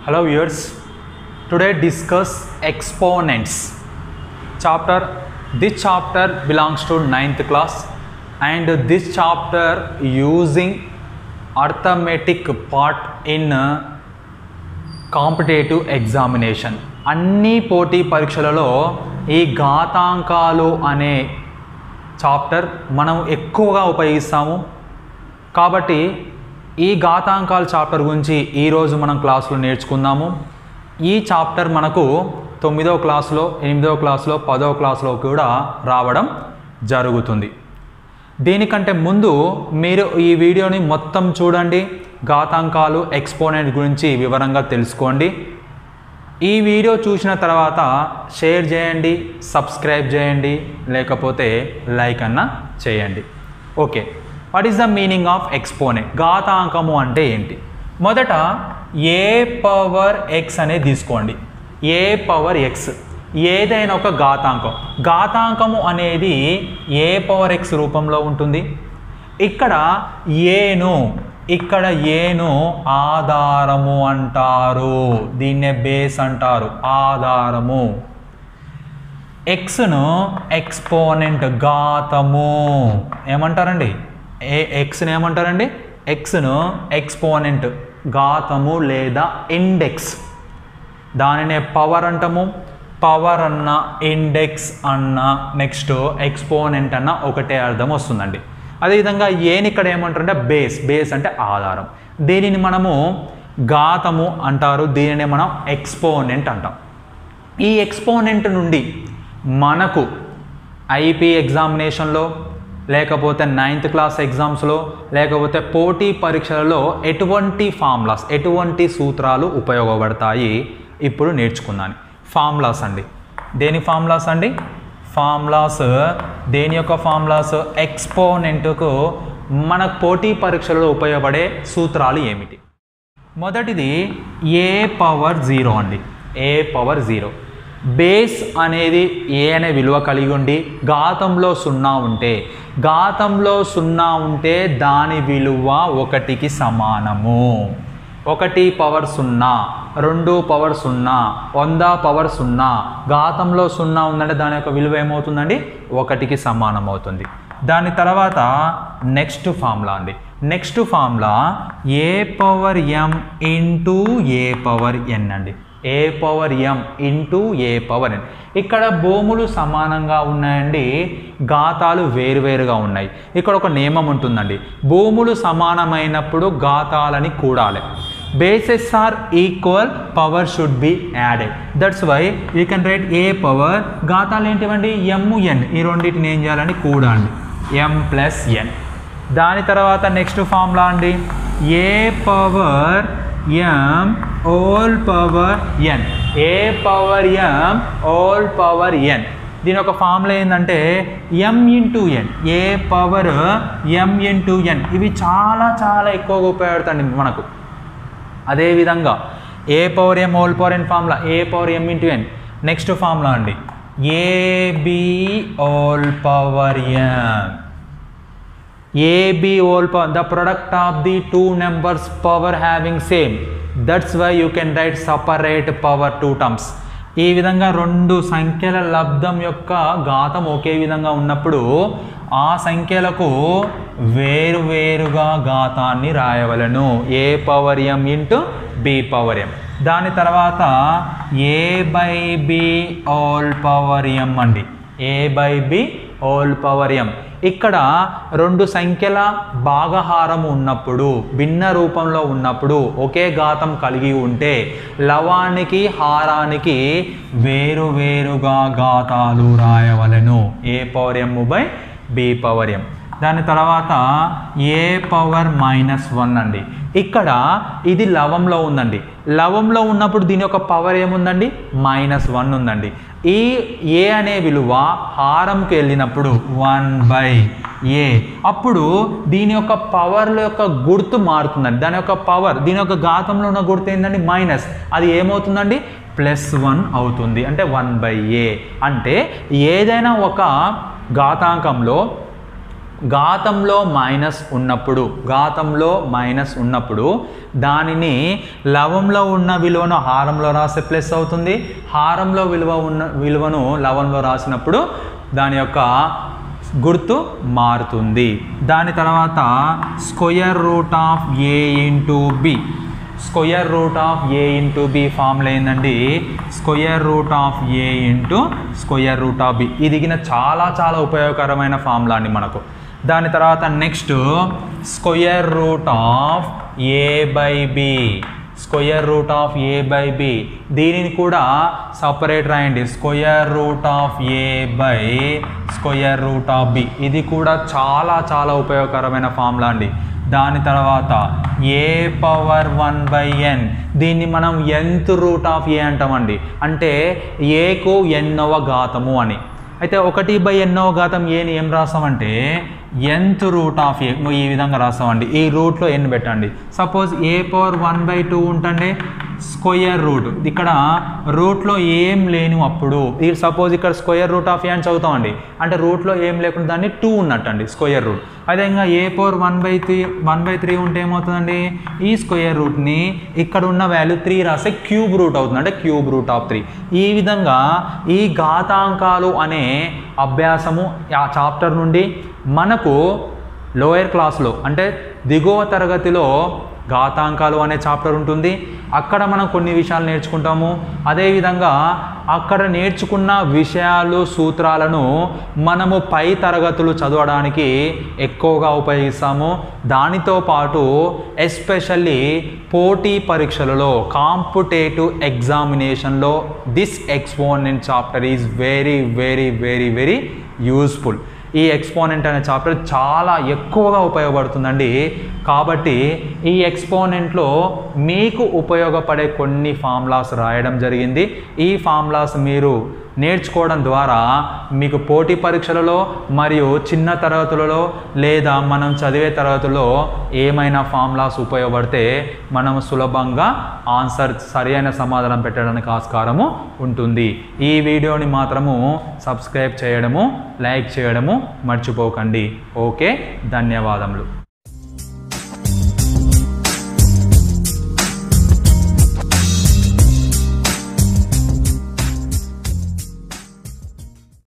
Hello viewers. Today discuss exponents. Chapter this chapter belongs to ninth class and this chapter using arithmetic part in uh, competitive examination అన్ని పోటీ పరీక్షలలో ఈ ఘాతాంకాలు అనే chapter మనం ఎక్కువగా ఉపయోగిస్తాము కాబట్టి ఈ ఘాతాంకాల చాప్టర్ గురించి ఈరోజు మనం క్లాసులో నేర్చుకుందాము ఈ చాప్టర్ మనకు తొమ్మిదో క్లాసులో ఎనిమిదో క్లాసులో పదో క్లాసులో కూడా రావడం జరుగుతుంది దీనికంటే ముందు మీరు ఈ వీడియోని మొత్తం చూడండి ఘాతాంకాలు ఎక్స్పోనెంట్ గురించి వివరంగా తెలుసుకోండి ఈ వీడియో చూసిన తర్వాత షేర్ చేయండి సబ్స్క్రైబ్ చేయండి లేకపోతే లైక్ అన్న చేయండి okay what is the meaning of exponent ఘాతాంకము అంటే ఏంటి మొదట ఏ పవర్ ఎక్స్ అనేది తీసుకోండి ఏ పవర్ ఎక్స్ ఏదైనా ఒక ఘాతాంకం ఘాతాంకము అనేది ఏ పవర్ ఎక్స్ రూపంలో ఉంటుంది ఇక్కడ ఏను ఇక్కడ ఏను ఆధారము అంటారు దీన్నే బేస్ అంటారు ఆధారము ఎక్స్ను ఎక్స్పోనెంట్ ఘాతము ఏమంటారండి ఏ ఎక్స్ని ఏమంటారండి ఎక్స్ను ఎక్స్పోనెంట్ ఘాతము లేదా ఇండెక్స్ దానినే పవర్ అంటాము పవర్ అన్న ఇండెక్స్ అన్న నెక్స్ట్ ఎక్స్పోనెంట్ అన్న ఒకటే అర్థం వస్తుందండి అదేవిధంగా ఏని ఇక్కడ ఏమంటారంటే బేస్ బేస్ అంటే ఆధారం దీనిని మనము ఘాతము అంటారు దీనిని మనం ఎక్స్పోనెంట్ అంటాం ఈ ఎక్స్పోనెంట్ నుండి మనకు ఐపీ ఎగ్జామినేషన్లో లేకపోతే నైన్త్ క్లాస్ ఎగ్జామ్స్లో లేకపోతే పోటీ పరీక్షలలో ఎటువంటి ఫార్ములాస్ ఎటువంటి సూత్రాలు ఉపయోగపడతాయి ఇప్పుడు నేర్చుకున్నాను ఫార్ములాస్ అండి దేని ఫార్ములాస్ అండి ఫార్ములాస్ దేని యొక్క ఫార్ములాస్ ఎక్స్పోనెంట్కు మన పోటీ పరీక్షలలో ఉపయోగపడే సూత్రాలు ఏమిటి మొదటిది ఏ పవర్ జీరో అండి ఏ పవర్ జీరో బేస్ అనేది ఏ అనే విలువ కలిగి ఉండి ఘాతంలో సున్నా ఉంటే ఘాతంలో సున్నా ఉంటే దాని విలువ ఒకటికి సమానము ఒకటి పవర్ సున్నా రెండు పవర్ సున్నా వంద పవర్ సున్నా ఘాతంలో సున్నా ఉందంటే దాని యొక్క విలువ ఏమవుతుందండి ఒకటికి సమానం అవుతుంది దాని తర్వాత నెక్స్ట్ ఫార్ములా అండి next formula A power M into A power N అండి A power M into A power N ఇక్కడ భూములు సమానంగా ఉన్నాయండి ఘాతాలు వేరువేరుగా ఉన్నాయి ఇక్కడ ఒక నియమం ఉంటుందండి భూములు సమానమైనప్పుడు ఘాతాలని కూడాలి bases are equal power should be added that's why you can write A power ఘాతాలు ఏంటివండి ఎమ్ ఎన్ ఈ రెండింటిని ఏం చేయాలని కూడండి ఎం ప్లస్ ఎన్ దాని తర్వాత నెక్స్ట్ ఫార్ములా అండి A power M whole power N A power M whole power N దీని ఒక ఫార్ములా ఏంటంటే M into N A power M into N ఇవి చాలా చాలా ఎక్కువగా ఉపయోగపడుతుంది మనకు అదేవిధంగా A power M whole power N formula A power M into N next formula అండి AB whole power M AB whole power the product of the two numbers power having same that's why you can write separate power two terms ఈ విధంగా రెండు సంఖ్యల లబ్ధం యొక్క ఘాతం ఒకే విధంగా ఉన్నప్పుడు ఆ సంఖ్యలకు వేరువేరుగా ఘాతాన్ని రాయవలను A power M into B power M దాని తర్వాత A by B all power M అండి A by B all power M ఇక్కడ రెండు సంఖ్యల భాగహారం ఉన్నప్పుడు భిన్న రూపంలో ఉన్నప్పుడు ఒకే ఘాతం కలిగి ఉంటే లవానికి హారానికి వేరువేరుగా ఘాతాలు రాయవలెను A power M by B power M దాని తర్వాత ఏ పవర్ మైనస్ వన్ అండి ఇక్కడ ఇది లవంలో ఉందండి లవంలో ఉన్నప్పుడు దీని యొక్క పవర్ ఏముందండి మైనస్ వన్ ఉందండి ఈ ఏ అనే విలువ హారంకి వెళ్ళినప్పుడు వన్ బై ఏ అప్పుడు దీని యొక్క పవర్ యొక్క గుర్తు మారుతుందండి దాని యొక్క పవర్ దీని యొక్క ఘాతంలో ఉన్న గుర్తు ఏంటండి మైనస్ అది ఏమవుతుందండి ప్లస్ వన్ అవుతుంది అంటే వన్ బై ఏ అంటే ఏదైనా ఒక ఘాతాంకంలో ఘాతంలో మైనస్ ఉన్నప్పుడు ఘాతంలో మైనస్ ఉన్నప్పుడు దానిని లవంలో ఉన్న విలువను హారంలో రాస్తే ప్లస్ అవుతుంది హారంలో విలువ ఉన్న విలువను లవంలో రాసినప్పుడు దాని యొక్క గుర్తు మారుతుంది దాని తర్వాత square root of A into B square root of A into B formula ఏందండి square root of A into square root of B ఇది గిన చాలా చాలా ఉపయోగకరమైన ఫార్ములా అండి మనకు దాని తర్వాత next square root of A by B square root of A by B దీనిని కూడా సపరేట్ రాయండి square root of A by square root of B ఇది కూడా చాలా చాలా ఉపయోగకరమైన ఫార్ములా అండి దాని తర్వాత A power one by N దీన్ని మనం ఎన్త్ రూట్ ఆఫ్ ఏ అంటామండి అంటే ఏకు ఎన్నవ ఘాతము అని అయితే ఒకటి బై ఎన్నవ ఘాతం ఏని ఏం రాస్తామంటే ఎన్త్ రూట్ ఆఫ్ ఏ ఈ విధంగా రాస్తామండి ఈ రూట్లో ఎన్ పెట్టండి suppose A power one by two ఉంటండి స్క్వయర్ రూట్ ఇక్కడ రూట్లో ఏం లేని అప్పుడు ఈ సపోజ్ ఇక్కడ స్క్వయర్ రూట్ ఆఫ్ ఏ అని చదువుతామండి అంటే రూట్లో ఏం లేకుండా దాన్ని టూ ఉన్నట్టండి స్క్వయర్ రూట్ అదే ఇంకా A power one by three one by three ఉంటే ఏమవుతుందండి ఈ స్క్వయర్ రూట్ని ఇక్కడ ఉన్న వాల్యూ త్రీ రాస్తే క్యూబ్ రూట్ అవుతుంది అంటే క్యూబ్ రూట్ ఆఫ్ త్రీ ఈ విధంగా ఈ ఘాతాంకాలు అనే అభ్యాసము ఆ చాప్టర్ నుండి మనకు లోయర్ క్లాస్లో అంటే దిగువ తరగతిలో ఘాతాంకాలు అనే చాప్టర్ ఉంటుంది అక్కడ మనం కొన్ని విషయాలు నేర్చుకుంటాము అదేవిధంగా అక్కడ నేర్చుకున్న విషయాలు సూత్రాలను మనము పై తరగతులు చదవడానికి ఎక్కువగా ఉపయోగిస్తాము దానితో పాటు ఎస్పెషల్లీ పోటీ పరీక్షలలో కాంపిటేటివ్ ఎగ్జామినేషన్లో this exponent chapter is very very very very useful ఈ ఎక్స్పోనెంట్ అనే చాప్టర్ చాలా ఎక్కువగా ఉపయోగపడుతుందండి కాబట్టి ఈ ఎక్స్పోనెంట్లో మీకు ఉపయోగపడే కొన్ని ఫార్ములాస్ రాయడం జరిగింది ఈ ఫార్ములాస్ మీరు నేర్చుకోవడం ద్వారా మీకు పోటీ పరీక్షలలో మరియు చిన్న తరగతులలో లేదా మనం చదివే తరగతుల్లో ఏమైనా ఫార్ములాస్ ఉపయోగపడితే మనం సులభంగా ఆన్సర్ సరైన సమాధానం పెట్టడానికి ఆస్కారము ఉంటుంది ఈ వీడియోని మాత్రము సబ్స్క్రైబ్ చేయడము లైక్ చేయడము మర్చిపోకండి ఓకే ధన్యవాదములు